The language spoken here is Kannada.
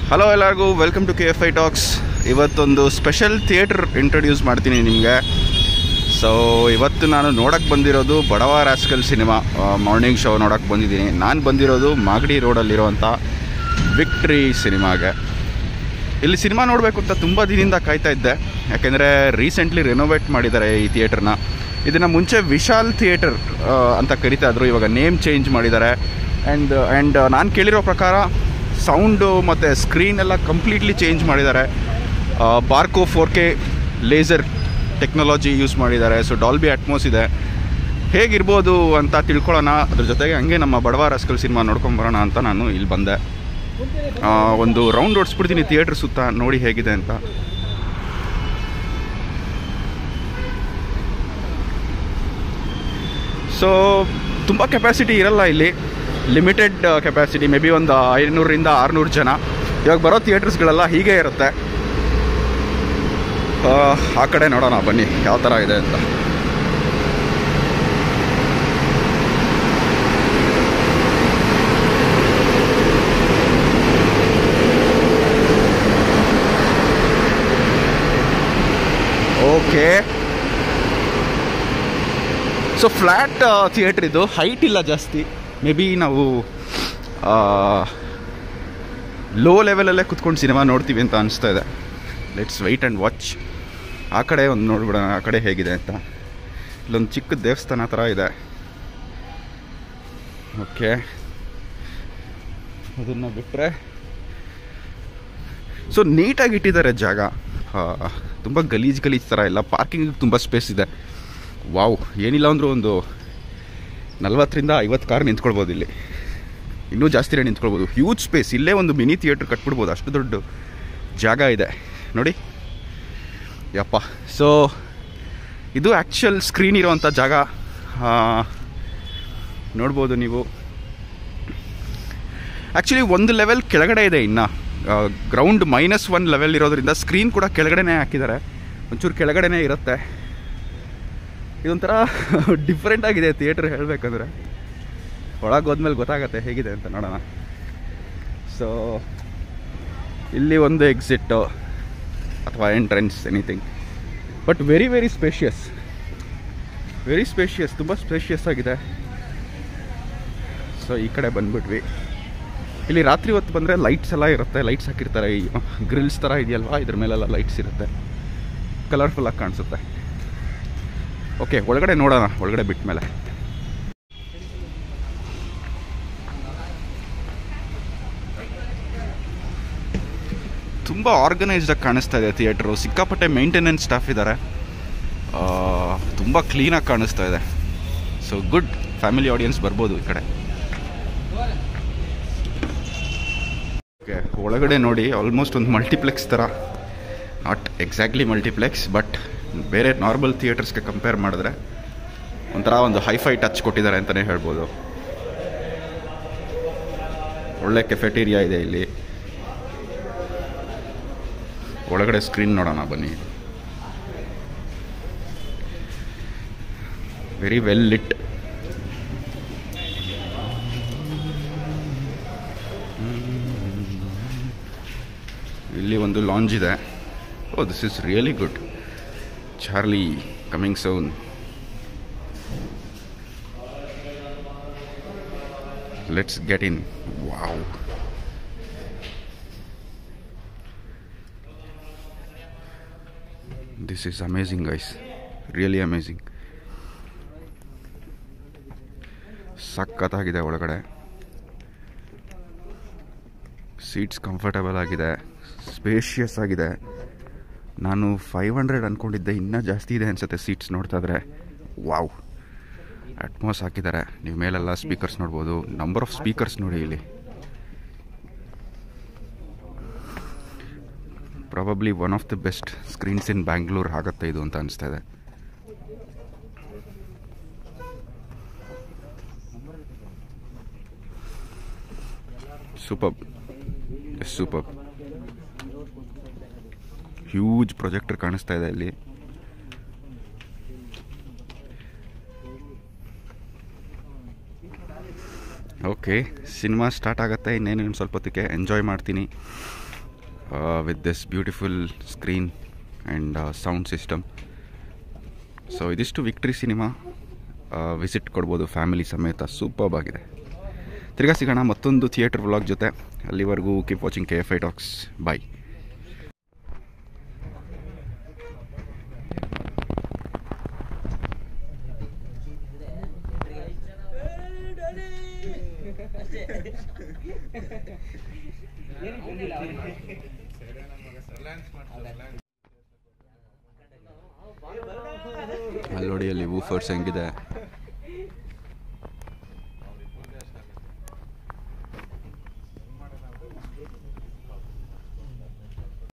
ಹಲೋ ಎಲ್ಲರಿಗೂ welcome to K F I talks ಇವತ್ತೊಂದು ಸ್ಪೆಷಲ್ ಥಿಯೇಟ್ರ್ ಇಂಟ್ರೊಡ್ಯೂಸ್ ಮಾಡ್ತೀನಿ ನಿಮಗೆ ಸೊ ಇವತ್ತು ನಾನು ನೋಡೋಕ್ಕೆ ಬಂದಿರೋದು ಬಡವ ರಾಸ್ಕಲ್ ಸಿನಿಮಾ ಮಾರ್ನಿಂಗ್ ಶೋ ನೋಡೋಕ್ಕೆ ಬಂದಿದ್ದೀನಿ ನಾನು ಬಂದಿರೋದು ಮಾಗಡಿ ರೋಡಲ್ಲಿರುವಂಥ ವಿಕ್ಟ್ರಿ ಸಿನಿಮಾಗೆ ಇಲ್ಲಿ ಸಿನಿಮಾ ನೋಡಬೇಕು ಅಂತ ತುಂಬ ದಿನದಿಂದ ಕಾಯ್ತಾ ಇದ್ದೆ ಯಾಕೆಂದರೆ ರೀಸೆಂಟ್ಲಿ ರೆನೋವೇಟ್ ಮಾಡಿದ್ದಾರೆ ಈ ಥಿಯೇಟ್ರನ್ನ ಇದನ್ನು ಮುಂಚೆ ವಿಶಾಲ್ ಥಿಯೇಟರ್ ಅಂತ ಕರಿತಾ ಇದ್ರು ಇವಾಗ ನೇಮ್ ಚೇಂಜ್ ಮಾಡಿದ್ದಾರೆ ಆ್ಯಂಡ್ ಆ್ಯಂಡ್ ನಾನು ಕೇಳಿರೋ ಪ್ರಕಾರ ಸೌಂಡು ಮತ್ತು ಸ್ಕ್ರೀನ್ ಎಲ್ಲ ಕಂಪ್ಲೀಟ್ಲಿ ಚೇಂಜ್ ಮಾಡಿದ್ದಾರೆ Barco four K laser technology use ಮಾಡಿದ್ದಾರೆ ಸೊ ಡಾಲ್ಬಿ ಅಟ್ಮೋಸ್ ಇದೆ ಹೇಗಿರ್ಬೋದು ಅಂತ ತಿಳ್ಕೊಳ್ಳೋಣ ಅದ್ರ ಜೊತೆಗೆ ಹಂಗೆ ನಮ್ಮ ಬಡವ ರಸ್ಕಲ್ ಸಿನಿಮಾ ನೋಡ್ಕೊಂಬರೋಣ ಅಂತ ನಾನು ಇಲ್ಲಿ ಬಂದೆ ಆ, ಒಂದು ರೌಂಡ್ ಓಡಿಸ್ಬಿಡ್ತೀನಿ ಥಿಯೇಟ್ರ್ ಸುತ್ತ ನೋಡಿ ಹೇಗಿದೆ ಅಂತ ಸೊ ತುಂಬ ಕೆಪಾಸಿಟಿ ಇರಲ್ಲ ಇಲ್ಲಿ ಲಿಮಿಟೆಡ್ ಕೆಪಾಸಿಟಿ ಮೇ ಬಿ ಒಂದು ಐನೂರರಿಂದ ಆರುನೂರು ಜನ ಇವಾಗ ಬರೋ ಥಿಯೇಟರ್ಸ್ಗಳೆಲ್ಲ ಹೀಗೆ ಇರುತ್ತೆ ಆ, ಆ ಕಡೆ ನೋಡೋಣ ಬನ್ನಿ ಯಾವ ಥರ ಇದೆ ಅಂತ ಓಕೆ ಸೊ ಫ್ಲ್ಯಾಟ್ ಥಿಯೇಟ್ರ್ ಇದು ಹೈಟ್ ಇಲ್ಲ ಜಾಸ್ತಿ ಮೇ ಬಿ ನಾವು ಲೋ ಲೆವೆಲಲ್ಲೇ ಕುತ್ಕೊಂಡು ಸಿನಿಮಾ ನೋಡ್ತೀವಿ ಅಂತ ಅನಿಸ್ತಾ ಇದೆ ಲೆಟ್ಸ್ ವೈಟ್ ಆ್ಯಂಡ್ ವಾಚ್ ಆ ಕಡೆ ಒಂದು ನೋಡ್ಬಿಡೋಣ ಆ ಕಡೆ ಹೇಗಿದೆ ಅಂತ ಇಲ್ಲೊಂದು ಚಿಕ್ಕ ದೇವಸ್ಥಾನ ಥರ ಇದೆ ಓಕೆ ಅದನ್ನು ಬಿಟ್ಟರೆ ಸೊ ನೀಟಾಗಿ ಇಟ್ಟಿದ್ದಾರೆ ಜಾಗ ತುಂಬ ಗಲೀಜ್ ಗಲೀಜ್ ಥರ ಇಲ್ಲ ಪಾರ್ಕಿಂಗ್ ತುಂಬ ಸ್ಪೇಸ್ ಇದೆ ವಾವ್ ಏನಿಲ್ಲ ಅಂದರೂ ಒಂದು ನಲ್ವತ್ತರಿಂದ ಐವತ್ತು ಕಾರ್ ನಿಂತ್ಕೊಳ್ಬೋದು ಇಲ್ಲಿ ಇನ್ನೂ ಜಾಸ್ತಿನೇ ನಿಂತ್ಕೊಳ್ಬೋದು ಹ್ಯೂಜ್ ಸ್ಪೇಸ್ ಇಲ್ಲೇ ಒಂದು ಮಿನಿ ಥಿಯೇಟ್ರ್ ಕಟ್ಬಿಡ್ಬೋದು ಅಷ್ಟು ದೊಡ್ಡ ಜಾಗ ಇದೆ ನೋಡಿ ಯಪ್ಪ ಸೊ ಇದು ಆ್ಯಕ್ಚುಯಲ್ ಸ್ಕ್ರೀನ್ ಇರೋವಂಥ ಜಾಗ ಆ, ನೋಡ್ಬೋದು ನೀವು ಆ್ಯಕ್ಚುಲಿ ಒಂದು ಲೆವೆಲ್ ಕೆಳಗಡೆ ಇದೆ ಇನ್ನು ಗ್ರೌಂಡ್ ಮೈನಸ್ ಒನ್ ಲೆವೆಲ್ ಇರೋದ್ರಿಂದ ಸ್ಕ್ರೀನ್ ಕೂಡ ಕೆಳಗಡೆನೇ ಹಾಕಿದ್ದಾರೆ ಒಂಚೂರು ಕೆಳಗಡೆನೇ ಇರುತ್ತೆ ಇದೊಂಥರ ಡಿಫ್ರೆಂಟ್ ಆಗಿದೆ ಥಿಯೇಟ್ರ್ ಹೇಳಬೇಕಂದ್ರೆ ಒಳಗೆ ಹೋದ್ಮೇಲೆ ಗೊತ್ತಾಗತ್ತೆ ಹೇಗಿದೆ ಅಂತ ನೋಡೋಣ ಸೊ ಇಲ್ಲಿ ಒಂದು ಎಕ್ಸಿಟ್ಟು ಅಥವಾ entrance anything but very very spacious very spacious ತುಂಬ ಸ್ಪೇಷಿಯಸ್ ಆಗಿದೆ ಸೊ ಈ ಕಡೆ ಬಂದ್ಬಿಟ್ವಿ ಇಲ್ಲಿ ರಾತ್ರಿ ಹೊತ್ತು ಬಂದರೆ ಲೈಟ್ಸ್ ಎಲ್ಲ ಇರುತ್ತೆ ಲೈಟ್ಸ್ ಹಾಕಿರ್ತಾರೆ ಈ ಗ್ರಿಲ್ಸ್ ಥರ ಇದೆಯಲ್ವಾ ಇದ್ರ ಮೇಲೆಲ್ಲ ಲೈಟ್ಸ್ ಇರುತ್ತೆ ಕಲರ್ಫುಲ್ಲಾಗಿ ಕಾಣಿಸುತ್ತೆ ಓಕೆ ಒಳಗಡೆ ನೋಡೋಣ ಒಳಗಡೆ ಬಿಟ್ಟ ಮೇಲೆ ತುಂಬ ಆರ್ಗನೈಸ್ಡಾಗಿ ಕಾಣಿಸ್ತಾ ಇದೆ ಥಿಯೇಟ್ರು ಸಿಕ್ಕಾಪಟ್ಟೆ ಮೇಂಟೆನೆನ್ಸ್ ಸ್ಟಾಫ್ ಇದ್ದಾರೆ ತುಂಬ ಕ್ಲೀನಾಗಿ ಕಾಣಿಸ್ತಾ ಇದೆ ಸೊ ಗುಡ್ ಫ್ಯಾಮಿಲಿ ಆಡಿಯನ್ಸ್ ಬರ್ಬೋದು ಈ ಕಡೆ ಓಕೆ ಒಳಗಡೆ ನೋಡಿ ಆಲ್ಮೋಸ್ಟ್ ಒಂದು ಮಲ್ಟಿಪ್ಲೆಕ್ಸ್ ಥರ ನಾಟ್ ಎಕ್ಸಾಕ್ಟ್ಲಿ ಮಲ್ಟಿಪ್ಲೆಕ್ಸ್ ಬಟ್ ಬೇರೆ ನಾರ್ಮಲ್ ಥಿಯೇಟರ್ಸ್ಗೆ ಕಂಪೇರ್ ಮಾಡಿದ್ರೆ ಒಂಥರ ಒಂದು ಹೈಫೈ ಟಚ್ ಕೊಟ್ಟಿದ್ದಾರೆ ಅಂತಲೇ ಹೇಳ್ಬೋದು ಒಳ್ಳೆ ಕೆಫೆಟೀರಿಯಾ ಇದೆ ಇಲ್ಲಿ ಒಳಗಡೆ ಸ್ಕ್ರೀನ್ ನೋಡೋಣ ಬನ್ನಿ ವೆರಿ ವೆಲ್ ಲಿಟ್ ಇಲ್ಲಿ ಒಂದು ಲಾಂಜ್ ಇದೆ oh this is really good Charlie coming soon let's get in wow this is amazing guys really amazing ಸಖತ್ತಾಗಿದೆ ಒಳಗಡೆ ಸೀಟ್ಸ್ ಕಂಫರ್ಟಬಲ್ ಆಗಿದೆ ಸ್ಪೇಷಿಯಸ್ ಆಗಿದೆ ನಾನು ಫೈವ್ ಹಂಡ್ರೆಡ್ ಅಂದ್ಕೊಂಡಿದ್ದೆ ಇನ್ನೂ ಜಾಸ್ತಿ ಇದೆ ಅನಿಸುತ್ತೆ ಸೀಟ್ಸ್ ನೋಡ್ತಾ ಇದ್ರೆ ವಾವ್ ಅಟ್ಮಾಸ್ ಹಾಕಿದ್ದಾರೆ ನೀವು ಮೇಲೆಲ್ಲ ಸ್ಪೀಕರ್ಸ್ ನೋಡ್ಬೋದು ನಂಬರ್ ಆಫ್ ಸ್ಪೀಕರ್ಸ್ ನೋಡಿ ಇಲ್ಲಿ probably one of the best screens in Bangalore ಆಗುತ್ತೆ ಇದು ಅಂತ ಅನಿಸ್ತಾ ಇದೆ super yes super huge projector ಕಾಣಿಸ್ತಾ ಇದೆ ಇಲ್ಲಿ ಓಕೆ ಸಿನಿಮಾ ಸ್ಟಾರ್ಟ್ ಆಗುತ್ತೆ ಇನ್ನೇನು ಇನ್ನು ಸ್ವಲ್ಪ ಹೊತ್ತಿಗೆ ಎಂಜಾಯ್ ಮಾಡ್ತೀನಿ with this beautiful screen and sound system so ಇದಿಷ್ಟು ವಿಕ್ಟ್ರಿ ಸಿನಿಮಾ ವಿಸಿಟ್ ಕೊಡ್ಬೋದು ಫ್ಯಾಮಿಲಿ ಸಮೇತ ಸೂಪರ್ಬ್ ಆಗಿದೆ ತಿರ್ಗಾ ಸಿಗೋಣ ಮತ್ತೊಂದು ಥಿಯೇಟರ್ ವ್ಲಾಗ್ ಜೊತೆ ಅಲ್ಲಿವರೆಗೂ keep watching K F I talks bye ಅಲ್ಲಿ ನೋಡಿ ಅಲ್ಲಿ ವೂಫರ್ಸ್ ಹೆಂಗಿದೆ